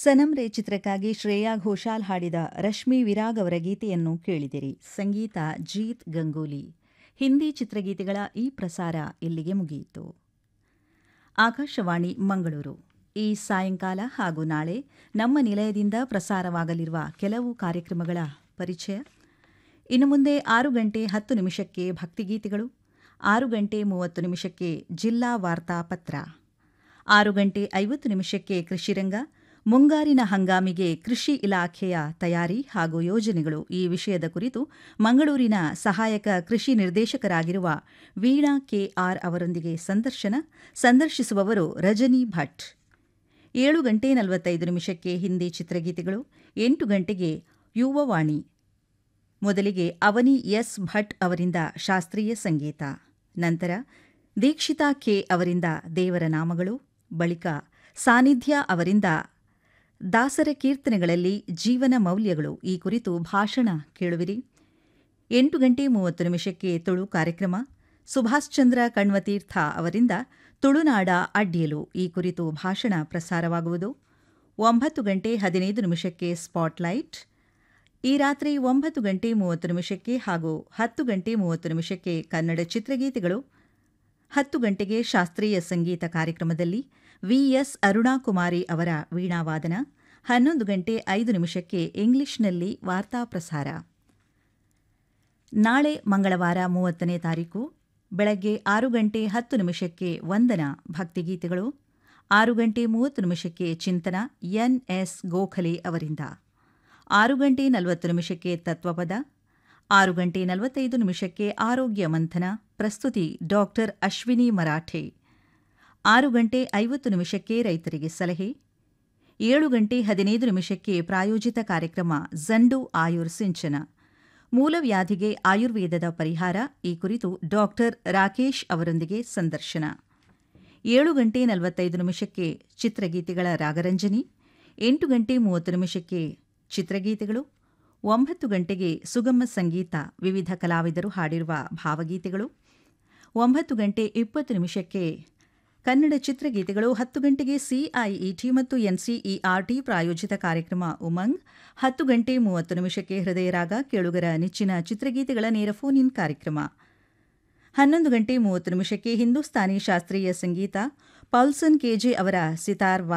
ಸನಂ ರೇ ಚಿತ್ರಕ್ಕಾಗಿ ಶ್ರೇಯಾ ಘೋಷಾಲ್ ಹಾಡಿದ ರಶ್ಮಿ ವಿರಾಗ್ ಅವರ ಗೀತೆಯನ್ನು ಕೇಳಿದಿರಿ ಸಂಗೀತ ಜೀತ್ ಗಂಗೂಲಿ ಹಿಂದಿ ಚಿತ್ರಗೀತೆಗಳ ಈ ಪ್ರಸಾರ ಇಲ್ಲಿಗೆ ಮುಗಿಯಿತು ಆಕಾಶವಾಣಿ ಮಂಗಳೂರು ಈ ಸಾಯಂಕಾಲ ಹಾಗೂ ನಾಳೆ ನಮ್ಮ ನಿಲಯದಿಂದ ಪ್ರಸಾರವಾಗಲಿರುವ ಕೆಲವು ಕಾರ್ಯಕ್ರಮಗಳ ಪರಿಚಯ ಇನ್ನು ಮುಂದೆ ಆರು ಗಂಟೆ ಹತ್ತು ನಿಮಿಷಕ್ಕೆ ಭಕ್ತಿಗೀತೆಗಳು ಆರು ಗಂಟೆ ಮೂವತ್ತು ನಿಮಿಷಕ್ಕೆ ಜಿಲ್ಲಾ ವಾರ್ತಾ ಪತ್ರ ಆರು ಗಂಟೆ ಐವತ್ತು ನಿಮಿಷಕ್ಕೆ ಕೃಷಿರಂಗ ಮುಂಗಾರಿನ ಹಂಗಾಮಿಗೆ ಕೃಷಿ ಇಲಾಖೆಯ ತಯಾರಿ ಹಾಗೂ ಯೋಜನೆಗಳು ಈ ವಿಷಯದ ಕುರಿತು ಮಂಗಳೂರಿನ ಸಹಾಯಕ ಕೃಷಿ ನಿರ್ದೇಶಕರಾಗಿರುವ ವೀಣಾ ಕೆಆರ್ ಅವರೊಂದಿಗೆ ಸಂದರ್ಶನ ಸಂದರ್ಶಿಸುವವರು ರಜನಿ ಭಟ್ ಏಳು ಗಂಟೆ ನಲವತ್ತೈದು ನಿಮಿಷಕ್ಕೆ ಹಿಂದಿ ಚಿತ್ರಗೀತೆಗಳು ಎಂಟು ಗಂಟೆಗೆ ಯುವವಾಣಿ ಮೊದಲಿಗೆ ಅವನಿ ಎಸ್ ಭಟ್ ಅವರಿಂದ ಶಾಸ್ತ್ರೀಯ ಸಂಗೀತ ನಂತರ ದೀಕ್ಷಿತಾ ಕೆ ಅವರಿಂದ ದೇವರ ನಾಮಗಳು ಬಳಿಕ ಸಾನ್ನಿಧ್ಯ ಅವರಿಂದ ದಾಸರ ಕೀರ್ತನೆಗಳಲ್ಲಿ ಜೀವನ ಮೌಲ್ಯಗಳು ಈ ಕುರಿತು ಭಾಷಣ ಕೇಳುವಿರಿ ಎಂಟು ಗಂಟೆ ಮೂವತ್ತು ನಿಮಿಷಕ್ಕೆ ತುಳು ಕಾರ್ಯಕ್ರಮ ಸುಭಾಷ್ ಚಂದ್ರ ಕಣ್ವತೀರ್ಥ ಅವರಿಂದ ತುಳುನಾಡ ಅಡ್ಡಿಯಲು ಈ ಕುರಿತು ಭಾಷಣ ಪ್ರಸಾರವಾಗುವುದು ಒಂಬತ್ತು ಗಂಟೆ ಹದಿನೈದು ನಿಮಿಷಕ್ಕೆ ಸ್ಪಾಟ್ಲೈಟ್ ಈ ರಾತ್ರಿ ಒಂಬತ್ತು ಗಂಟೆ ಮೂವತ್ತು ನಿಮಿಷಕ್ಕೆ ಹಾಗೂ ಹತ್ತು ಗಂಟೆ ಮೂವತ್ತು ನಿಮಿಷಕ್ಕೆ ಕನ್ನಡ ಚಿತ್ರಗೀತೆಗಳು ಹತ್ತು ಗಂಟೆಗೆ ಶಾಸ್ತ್ರೀಯ ಸಂಗೀತ ಕಾರ್ಯಕ್ರಮದಲ್ಲಿ ವಿಎಸ್ ಅರುಣಾಕುಮಾರಿ ಅವರ ವೀಣಾವಾದನ ಹನ್ನೊಂದು ಗಂಟೆ ಐದು ನಿಮಿಷಕ್ಕೆ ಇಂಗ್ಲಿಷ್ನಲ್ಲಿ ವಾರ್ತಾ ಪ್ರಸಾರ ನಾಳೆ ಮಂಗಳವಾರ ಮೂವತ್ತನೇ ತಾರೀಕು ಬೆಳಗ್ಗೆ ಆರು ಗಂಟೆ ಹತ್ತು ನಿಮಿಷಕ್ಕೆ ವಂದನ ಭಕ್ತಿಗೀತೆಗಳು ಆರು ಗಂಟೆ ಮೂವತ್ತು ನಿಮಿಷಕ್ಕೆ ಚಿಂತನ ಎನ್ಎಸ್ ಗೋಖಲೆ ಅವರಿಂದ ಆರು ಗಂಟೆ ನಲವತ್ತು ನಿಮಿಷಕ್ಕೆ ತತ್ವಪದ ಆರು ಗಂಟೆ ನಲವತ್ತೈದು ನಿಮಿಷಕ್ಕೆ ಆರೋಗ್ಯ ಮಂಥನ ಪ್ರಸ್ತುತಿ ಡಾಕ್ಟರ್ ಅಶ್ವಿನಿ ಮರಾಠೆ ಆರು ಗಂಟೆ ಐವತ್ತು ನಿಮಿಷಕ್ಕೆ ರೈತರಿಗೆ ಸಲಹೆ ಏಳು ಗಂಟೆ ಹದಿನೈದು ನಿಮಿಷಕ್ಕೆ ಪ್ರಾಯೋಜಿತ ಕಾರ್ಯಕ್ರಮ ಜಂಡು ಆಯುರ್ ಸಿಂಚನ ಮೂಲವ್ಯಾಧಿಗೆ ಆಯುರ್ವೇದದ ಪರಿಹಾರ ಈ ಕುರಿತು ಡಾಕ್ಟರ್ ರಾಕೇಶ್ ಅವರೊಂದಿಗೆ ಸಂದರ್ಶನ ಏಳು ಗಂಟೆ ನಲವತ್ತೈದು ನಿಮಿಷಕ್ಕೆ ಚಿತ್ರಗೀತೆಗಳ ರಾಗರಂಜನಿ ಎಂಟು ಗಂಟೆ ಮೂವತ್ತು ನಿಮಿಷಕ್ಕೆ ಚಿತ್ರಗೀತೆಗಳು ಒಂಬತ್ತು ಗಂಟೆಗೆ ಸುಗಮ ಸಂಗೀತ ವಿವಿಧ ಕಲಾವಿದರು ಹಾಡಿರುವ ಭಾವಗೀತೆಗಳು ಒಂಬತ್ತು ಗಂಟೆ ಇಪ್ಪತ್ತು ನಿಮಿಷಕ್ಕೆ ಕನ್ನಡ ಚಿತ್ರಗೀತೆಗಳು ಹತ್ತು ಗಂಟೆಗೆ ಸಿಐಇಟಿ ಮತ್ತು ಎನ್ಸಿಇಆರ್ಟಿ ಪ್ರಾಯೋಜಿತ ಕಾರ್ಯಕ್ರಮ ಉಮಂಗ್ ಹತ್ತು ಗಂಟೆ ಮೂವತ್ತು ನಿಮಿಷಕ್ಕೆ ಹೃದಯರಾಗ ಕೇಳುಗರ ನೆಚ್ಚಿನ ಚಿತ್ರಗೀತೆಗಳ ನೇರ ಫೋನ್ ಇನ್ ಕಾರ್ಯಕ್ರಮ ಹನ್ನೊಂದು ಗಂಟೆ ಮೂವತ್ತು ನಿಮಿಷಕ್ಕೆ ಹಿಂದೂಸ್ತಾನಿ ಶಾಸ್ತ್ರೀಯ ಸಂಗೀತ ಪೌಲ್ಸನ್ ಕೆಜೆ ಅವರ ಸಿತಾರ್